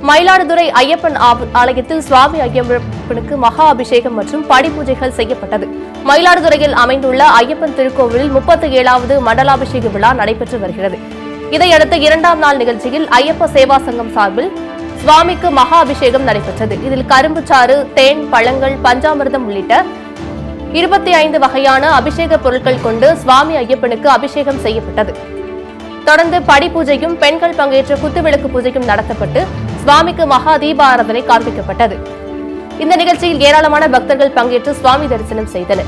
மயிலாடுதுறை ஐயப்பன் ஆப- ஆலயத்தில் சுவாமி ஐயப்பனுக்கு மகா அபிஷேகம் மற்றும் படிப்பூஜைகள் செய்யப்பட்டது மயிலாடுதுறையில் அமைந்துள்ள ஐயப்பன் திருக்கோவிலில் முப்பத்தி ஏழாவது மண்டலாபிஷேக விழா நடைபெற்று வருகிறது இதையடுத்து இரண்டாம் நாள் நிகழ்ச்சியில் ஐயப்ப சேவா சங்கம் சார்பில் சுவாமிக்கு மகா அபிஷேகம் நடைபெற்றது இதில் கரும்புச்சாறு தேன் பழங்கள் பஞ்சாமிர்தம் உள்ளிட்ட இருபத்தி ஐந்து வகையான அபிஷேக பொருட்கள் கொண்டு சுவாமி ஐயப்பனுக்கு அபிஷேகம் செய்யப்பட்டது தொடர்ந்து படி பூஜையும் பெண்கள் பங்கேற்ற குத்துவிளக்கு பூஜையும் நடத்தப்பட்டு சுவாமிக்கு மகா தீபாராதனை காண்பிக்கப்பட்டது இந்த நிகழ்ச்சியில் ஏராளமான பக்தர்கள் பங்கேற்று சுவாமி தரிசனம் செய்தனர்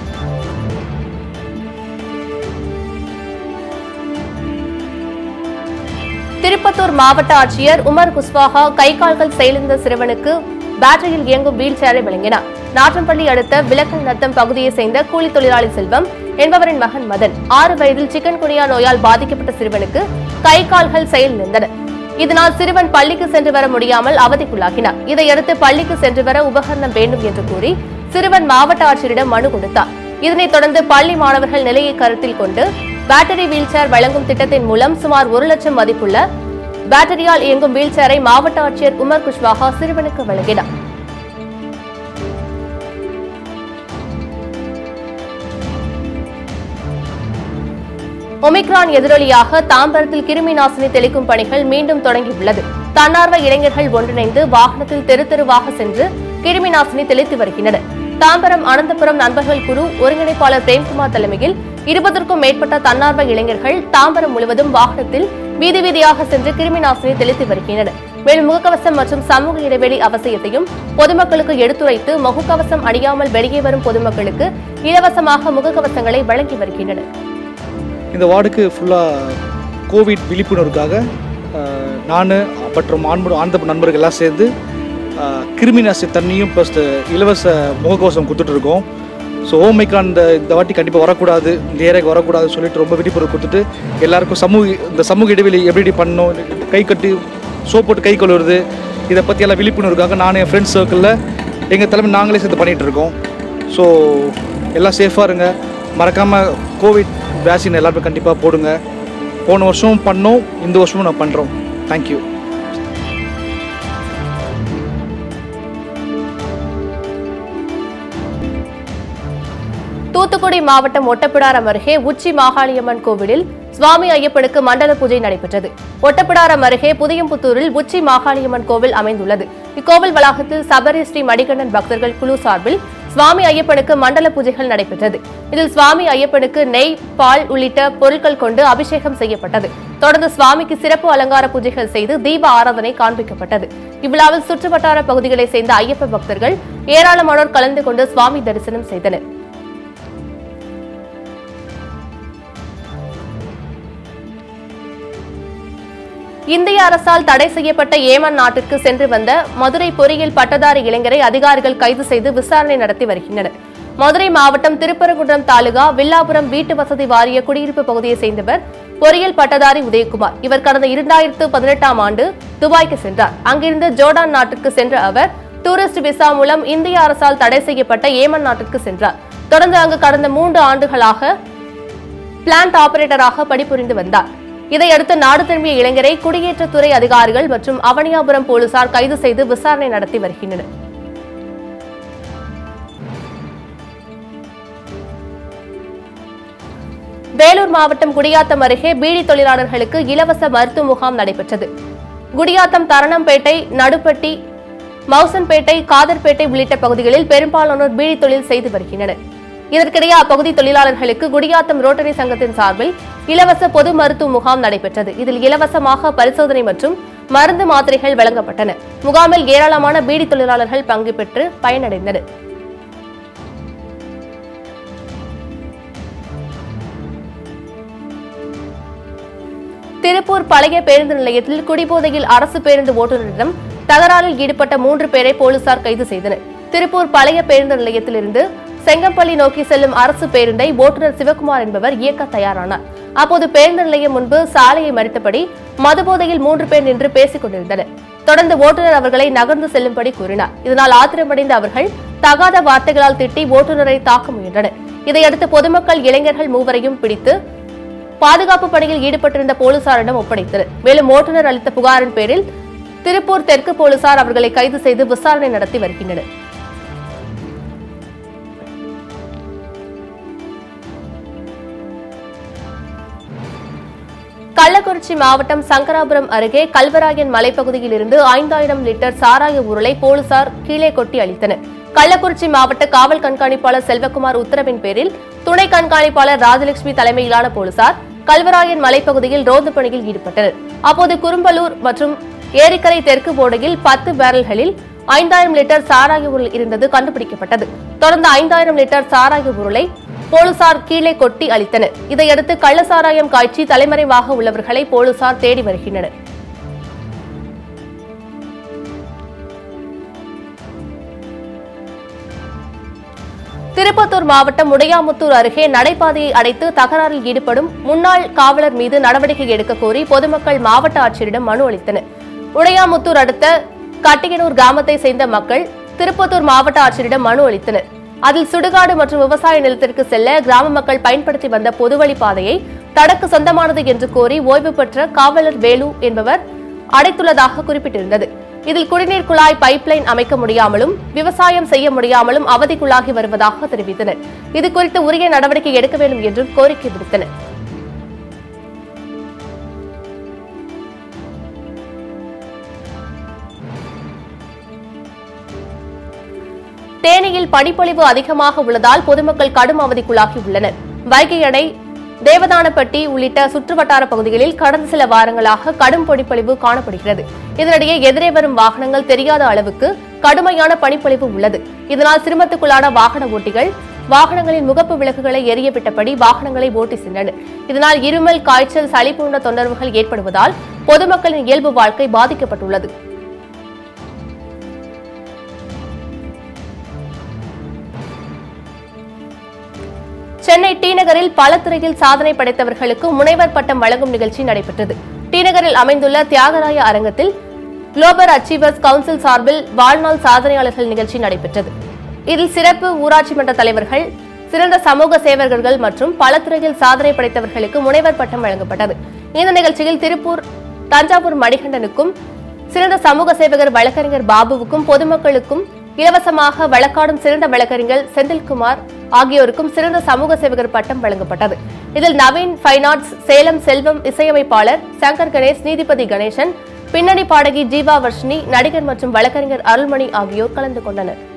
திருப்பத்தூர் மாவட்ட ஆட்சியர் உமர் குஸ்வாஹா கை கால்கள் செயலிழந்த சிறுவனுக்கு பேட்டரியில் இயங்கும் வீல் சேரை வழங்கினார் நாற்றம்பள்ளி அடுத்த விளக்கல் நத்தம் பகுதியைச் சேர்ந்த கூலி தொழிலாளி செல்வம் என்பவரின் மகன் மதன் ஆறு வயதில் சிக்கன் குனியா நோயால் பாதிக்கப்பட்ட சிறுவனுக்கு கை கால்கள் செயலிழந்தன இதனால் சிறுவன் பள்ளிக்கு சென்று வர முடியாமல் அவதிக்குள்ளாகினார் இதையடுத்து பள்ளிக்கு சென்று வர உபகரணம் வேண்டும் என்று கூறி சிறுவன் மாவட்ட ஆட்சியரிடம் மனு கொடுத்தார் இதனைத் தொடர்ந்து பள்ளி மாணவர்கள் நிலையை கருத்தில் கொண்டு பேட்டரி வீல்சேர் வழங்கும் திட்டத்தின் மூலம் சுமார் ஒரு லட்சம் மதிப்புள்ள பேட்டரியால் இயங்கும் வீல்சேரை மாவட்ட ஆட்சியர் உமர் குஷ்வாஹா சிறுவனுக்கு வழங்கினார் ஒமிக்ரான் எதிரொலியாக தாம்பரத்தில் கிருமி நாசினி தெளிக்கும் பணிகள் மீண்டும் தொடங்கியுள்ளது தன்னார்வ இளைஞர்கள் ஒன்றிணைந்து வாகனத்தில் தெரு தெருவாக சென்று கிருமி நாசினி தெளித்து வருகின்றனர் தாம்பரம் அனந்தபுரம் நண்பர்கள் குழு ஒருங்கிணைப்பாளர் பிரேம்குமார் தலைமையில் இருபதற்கும் மேற்பட்ட தன்னார்வ இளைஞர்கள் தாம்பரம் முழுவதும் வாகனத்தில் வீதி வீதியாக சென்று கிருமி நாசினி தெளித்து வருகின்றனர் மேலும் முகக்கவசம் மற்றும் சமூக இடைவெளி அவசியத்தையும் பொதுமக்களுக்கு எடுத்துரைத்து முகக்கவசம் அணியாமல் வெளியே வரும் பொதுமக்களுக்கு இலவசமாக முகக்கவசங்களை வழங்கி வருகின்றனர் இந்த வார்டுக்கு ஃபுல்லாக கோவிட் விழிப்புணர்வுக்காக நான் மற்றும் ஆண்பு ஆண்ட நண்பர்கள் எல்லாம் சேர்ந்து அஹ், கிருமி நாசி தண்ணியும் ப்ளஸ் இலவச முகக்கவசம் கொடுத்துட்டு இருக்கோம் ஸோ ஓமைக்கான் இந்த இந்த வாட்டி கண்டிப்பாக வரக்கூடாது இந்த ஏரியாக்கு வரக்கூடாதுன்னு சொல்லிட்டு ரொம்ப விழிப்புணர்வு கொடுத்துட்டு எல்லாருக்கும் சமூக இந்த சமூக இடைவெளி எப்படி பண்ணணும் கை கட்டி சோப் போட்டு கை கழுவுறது இதை பற்றி எல்லாம் விழிப்புணர்வுக்காக நான் என் ஃப்ரெண்ட்ஸ் சர்க்கிளில் எங்கள் தலைமை நாங்களே சேர்த்து பண்ணிகிட்டு இருக்கோம் ஸோ எல்லாம் சேஃபாக இருங்க மறக்காமல் கோவிட் வேக்சின் எல்லாருமே கண்டிப்பாக போடுங்க போன வருஷமும் பண்ணோம் இந்த வருஷமும் நான் பண்ணுறோம் தேங்க்யூ தூத்துக்குடி மாவட்டம் ஒட்டப்பிடாரம் அருகே உச்சி மாகாளியம்மன் கோவிலில் சுவாமி ஐயப்பனுக்கு மண்டல பூஜை நடைபெற்றது ஒட்டப்பிடாரம் அருகே புதியம்புத்தூரில் உச்சி மாகாளியம்மன் கோவில் அமைந்துள்ளது இக்கோவில் வளாகத்தில் சபரி ஸ்ரீ மணிகண்டன் பக்தர்கள் குழு சார்பில் சுவாமி ஐயப்பனுக்கு மண்டல பூஜைகள் நடைபெற்றது இதில் சுவாமி ஐயப்பனுக்கு நெய் பால் உள்ளிட்ட பொருட்கள் கொண்டு அபிஷேகம் செய்யப்பட்டது தொடர்ந்து சுவாமிக்கு சிறப்பு அலங்கார பூஜைகள் செய்து தீப ஆராதனை காண்பிக்கப்பட்டது இவ்விழாவில் சுற்றுவட்டார பகுதிகளைச் சேர்ந்த ஐயப்ப பக்தர்கள் ஏராளமானோர் கலந்து கொண்டு சுவாமி தரிசனம் செய்தனர் இந்திய அரசால் தடை செய்யப்பட்ட ஏமன் நாட்டிற்கு சென்று வந்த மதுரை பொறியியல் பட்டதாரி இளைஞரை அதிகாரிகள் கைது செய்து விசாரணை நடத்தி வருகின்றனர் மதுரை மாவட்டம் திருப்பரங்குன்றம் தாலுகா வில்லாபுரம் வீட்டு வசதி வாரிய குடியிருப்பு பகுதியை சேர்ந்தவர் பொறியியல் பட்டதாரி உதயகுமார் இவர் கடந்த இரண்டாயிரத்து பதினெட்டாம் ஆண்டு துபாய்க்கு சென்றார் அங்கிருந்து ஜோர்டான் நாட்டிற்கு சென்ற அவர் டூரிஸ்ட் விசா மூலம் இந்திய அரசால் தடை செய்யப்பட்ட ஏமன் நாட்டிற்கு சென்றார் தொடர்ந்து அங்கு கடந்த மூன்று ஆண்டுகளாக பிளான்ட் ஆபரேட்டராக பணிபுரிந்து வந்தார் இதையடுத்து நாடு திரும்பிய இளைஞரை குடியேற்றத்துறை அதிகாரிகள் மற்றும் அவனியாபுரம் போலீசார் கைது செய்து விசாரணை நடத்தி வருகின்றனர் வேலூர் மாவட்டம் குடியாத்தம் அருகே பீடி தொழிலாளர்களுக்கு இலவச மருத்துவ முகாம் நடைபெற்றது குடியாத்தம் தரணம்பேட்டை நடுப்பட்டி மவுசன்பேட்டை காதர்பேட்டை உள்ளிட்ட பகுதிகளில் பெரும்பாலானோர் பீடி தொழில் செய்து வருகின்றனர் இதற்கிடையே அப்பகுதி தொழிலாளர்களுக்கு குடியாத்தம் ரோட்டரி சங்கத்தின் சார்பில் இலவச பொது மருத்துவ முகாம் நடைபெற்றது இதில் இலவசமாக பரிசோதனை மற்றும் மருந்து மாத்திரைகள் வழங்கப்பட்டன முகாமில் ஏராளமான பீடி தொழிலாளர்கள் பங்கு பெற்று பயனடைந்தனர் திருப்பூர் பழைய பேருந்து நிலையத்தில் குடிபோதையில் அரசு பேருந்து ஓட்டுநரிடம் தகராறில் ஈடுபட்ட மூன்று பேரை போலீசார் கைது செய்தனர் திருப்பூர் பழைய பேருந்து நிலையத்திலிருந்து செங்கப்பள்ளி நோக்கி செல்லும் அரசு பேருந்தை ஓட்டுநர் சிவகுமார் என்பவர் இயக்க தயாரானார் அப்போது பேருந்து நிலையம் முன்பு சாலையை மறித்தபடி மதுபோதையில் மூன்று பேர் நின்று பேசிக் கொண்டிருந்தனர் தொடர்ந்து ஓட்டுநர் அவர்களை நகர்ந்து செல்லும்படி கூறினார் இதனால் ஆத்திரமடைந்த அவர்கள் தகாத வார்த்தைகளால் திட்டி ஓட்டுநரை தாக்க முயன்றனர் இதையடுத்து பொதுமக்கள் இளைஞர்கள் மூவரையும் பிடித்து பாதுகாப்பு பணியில் ஈடுபட்டிருந்த போலீசாரிடம் ஒப்படைத்தனர் மேலும் ஓட்டுநர் அளித்த புகாரின் பேரில் திருப்பூர் தெற்கு போலீசார் அவர்களை கைது செய்து விசாரணை நடத்தி வருகின்றனர் கள்ளக்குறிச்சி மாவட்டம் சங்கராபுரம் அருகே கல்வராயன் மலைப்பகுதியில் இருந்து ஐந்தாயிரம் லிட்டர் சாராய உருளை போலீசார் கீழே கொட்டி அளித்தனர் கள்ளக்குறிச்சி மாவட்ட காவல் கண்காணிப்பாளர் செல்வகுமார் உத்தரவின் பேரில் துணை கண்காணிப்பாளர் ராஜலட்சுமி தலைமையிலான போலீசார் கல்வராயன் மலைப்பகுதியில் ரோந்து பணியில் ஈடுபட்டனர் அப்போது குறும்பலூர் மற்றும் ஏரிக்கரை தெற்கு போடையில் பத்து பேரல்களில் ஐந்தாயிரம் லிட்டர் சாராய உருள் இருந்தது கண்டுபிடிக்கப்பட்டது தொடர்ந்து ஐந்தாயிரம் லிட்டர் சாராய உருளை போலீசார் கீழே கொட்டி அளித்தனர் இதையடுத்து கள்ள சாராயம் காய்ச்சி தலைமறைவாக உள்ளவர்களை போலீசார் தேடி வருகின்றனர் திருப்பத்தூர் மாவட்டம் உடையாமுத்தூர் அருகே நடைபாதையை அடைத்து தகராறில் ஈடுபடும் முன்னாள் காவலர் மீது நடவடிக்கை எடுக்க கோரி பொதுமக்கள் மாவட்ட ஆட்சியரிடம் மனு அளித்தனர் உடையாமுத்தூர் அடுத்த கட்டியனூர் கிராமத்தை சேர்ந்த மக்கள் திருப்பத்தூர் மாவட்ட ஆட்சியரிடம் மனு அளித்தனர் அதில் சுடுகாடு மற்றும் விவசாய நிலத்திற்கு செல்ல கிராம மக்கள் பயன்படுத்தி வந்த பொதுவழி பாதையை தனக்கு சொந்தமானது என்று கோரி ஓய்வு பெற்ற காவலர் வேலு என்பவர் அடைத்துள்ளதாக குறிப்பிட்டிருந்தது இதில் குடிநீர் குழாய் பைப்லைன் அமைக்க முடியாமலும் விவசாயம் செய்ய முடியாமலும் அவதிக்குள்ளாகி வருவதாக தெரிவித்தனர் இது குறித்து உரிய நடவடிக்கை எடுக்க வேண்டும் என்றும் கோரிக்கை விடுத்தனர் தேனியில் பனிப்பொழிவு அதிகமாக உள்ளதால் பொதுமக்கள் கடும் அவதிக்குள்ளாகி உள்ளனர் வைகை அணை தேவதானப்பட்டி உள்ளிட்ட சுற்றுவட்டார பகுதிகளில் கடந்த சில வாரங்களாக கடும் பனிப்பொழிவு காணப்படுகிறது இதனிடையே எதிரே வரும் வாகனங்கள் தெரியாத அளவுக்கு கடுமையான பனிப்பொழிவு உள்ளது இதனால் சிரமத்துக்குள்ளான வாகன ஓட்டிகள் வாகனங்களின் முகப்பு விளக்குகளை எரிய விட்டபடி வாகனங்களை ஓட்டி சென்றனர் இதனால் இருமல் காய்ச்சல் சளி போன்ற தொந்தரவுகள் ஏற்படுவதால் பொதுமக்களின் இயல்பு வாழ்க்கை பாதிக்கப்பட்டுள்ளது சென்னை டி நகரில் பல துறையில் சாதனை படைத்தவர்களுக்கு முனைவர் பட்டம் வழங்கும் நிகழ்ச்சி நடைபெற்றது டி நகரில் அமைந்துள்ள தியாகராய அரங்கத்தில் குளோபல் அச்சீவர்ஸ் கவுன்சில் சார்பில் வாழ்நாள் சாதனையாளர்கள் நிகழ்ச்சி நடைபெற்றது இதில் சிறப்பு ஊராட்சி மன்ற தலைவர்கள் சிறந்த சமூக சேவகர்கள் மற்றும் பல துறையில் சாதனை படைத்தவர்களுக்கு முனைவர் பட்டம் வழங்கப்பட்டது இந்த நிகழ்ச்சியில் திருப்பூர் தஞ்சாவூர் மணிகண்டனுக்கும் சிறந்த சமூக சேவகர் வழக்கறிஞர் பாபுவுக்கும் பொதுமக்களுக்கும் இலவசமாக வழக்காடும் சிறந்த வழக்கறிஞர் செந்தில்குமார் ஆகியோருக்கும் சிறந்த சமூக சேவகர் பட்டம் வழங்கப்பட்டது இதில் நவீன் ஃபைன் ஆர்ட்ஸ் சேலம் செல்வம் இசையமைப்பாளர் சங்கர் கணேஷ் நீதிபதி கணேசன் பின்னணி பாடகி ஜீவா வர்ஷினி நடிகர் மற்றும் வழக்கறிஞர் அருள்மணி ஆகியோர் கலந்து கொண்டனர்